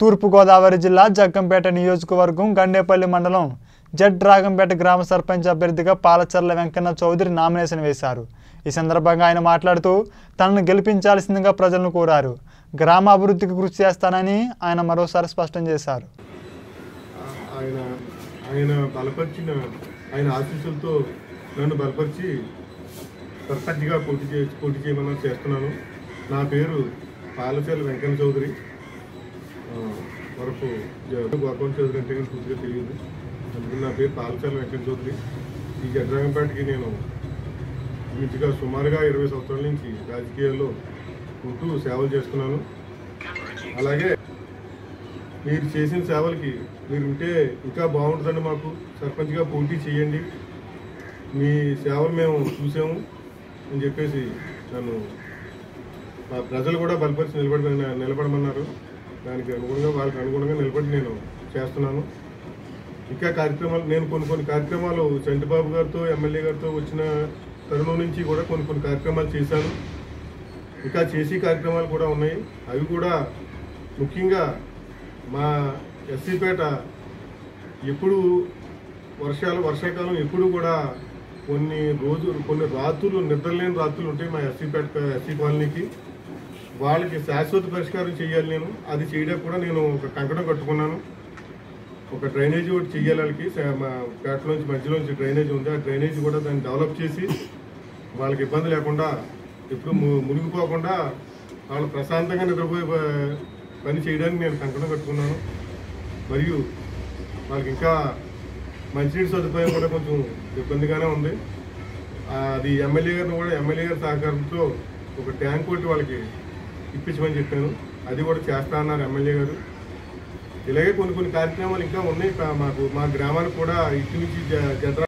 తూర్పుగోదావరి జిల్లా జగ్గంపేట నియోజకవర్గం గండేపల్లి మండలం జడ్ రాగంపేట గ్రామ సర్పంచ్ అభ్యర్థిగా పాలచర్ల వెంకన్న చౌదరి నామినేషన్ వేశారు ఈ సందర్భంగా ఆయన మాట్లాడుతూ తనను గెలిపించాల్సిందిగా ప్రజలను కోరారు గ్రామ అభివృద్ధికి కృషి చేస్తానని ఆయన మరోసారి స్పష్టం చేశారు ఆయన ఆయన బలపరిచిన ఆయన ఆశీస్సులతో నన్ను బలపరిచి సర్పంచ్గా పోటీ చే పోటీ చేయమని చేస్తున్నాను నా పేరు పాలచేల వెంకన్న చౌదరి ఆ, వరకు గోపవన్ చౌదరి అంటే నాకు పూర్తిగా తెలియదు అందుకని నా పేరు పాలచేల వెంకన్న చౌదరి ఈ జడ్రాగంపేటకి నేను మంచిగా సుమారుగా ఇరవై సంవత్సరాల నుంచి రాజకీయాల్లో ఉంటూ సేవలు చేస్తున్నాను అలాగే మీరు చేసిన సేవలకి మీరు ఉంటే ఇంకా బాగుంటుందండి మాకు సర్పంచ్గా పోటీ చేయండి మీ సేవలు మేము చూసాము అని చెప్పేసి నన్ను మా ప్రజలు కూడా బలపరిచి నిలబడి నిలబడమన్నారు దానికి అనుగుణంగా వాళ్ళకి అనుగుణంగా నిలబడి నేను చేస్తున్నాను ఇంకా కార్యక్రమాలు నేను కొన్ని కొన్ని కార్యక్రమాలు చంటిబాబు గారితో ఎమ్మెల్యే గారితో వచ్చిన తరుణం నుంచి కూడా కొన్ని కొన్ని కార్యక్రమాలు చేశాను ఇంకా చేసే కార్యక్రమాలు కూడా ఉన్నాయి అవి కూడా ముఖ్యంగా మా ఎస్సీపేట ఎప్పుడు వర్షాలు వర్షాకాలం ఎప్పుడు కూడా కొన్ని రోజులు కొన్ని రాత్రులు నిద్రలేని రాత్రులు ఉంటాయి మా ఎస్సీపేట ఎస్సీ కాలనీకి వాళ్ళకి శాశ్వత పరిష్కారం చేయాలి నేను అది చేయడానికి కూడా నేను ఒక కంకణం కట్టుకున్నాను ఒక డ్రైనేజీ ఒకటి చెయ్యాలి వాళ్ళకి స- మా పేటలోంచి మధ్యలోంచి డ్రైనేజీ ఉంది ఆ డ్రైనేజీ కూడా దాన్ని డెవలప్ చేసి వాళ్ళకి ఇబ్బంది లేకుండా ఎప్పుడు ము- మునిగిపోకుండా వాళ్ళు ప్రశాంతంగా నిద్రపోయే ప- పని చేయడానికి నేను కంకణం కట్టుకున్నాను మరియు వాళ్ళకి ఇంకా మంచినీటి సదుపాయం కూడా కొంచెం ఇబ్బందిగానే ఉంది ఆ, అది ఎమ్మెల్యే గారిని కూడా ఎమ్మెల్యే గారి సహకారంతో ఒక ట్యాంక్ ఒకటి వాళ్ళకి ఇప్పించమని చెప్పాను అది కూడా చేస్తా అన్నారు ఎమ్మెల్యే గారు ఇలాగే కొన్ని కొన్ని కార్యక్రమాలు ఇంకా ఉన్నాయి కా- మాకు మా గ్రామానికి కూడా ఇటు నుంచి జ- జడ్రా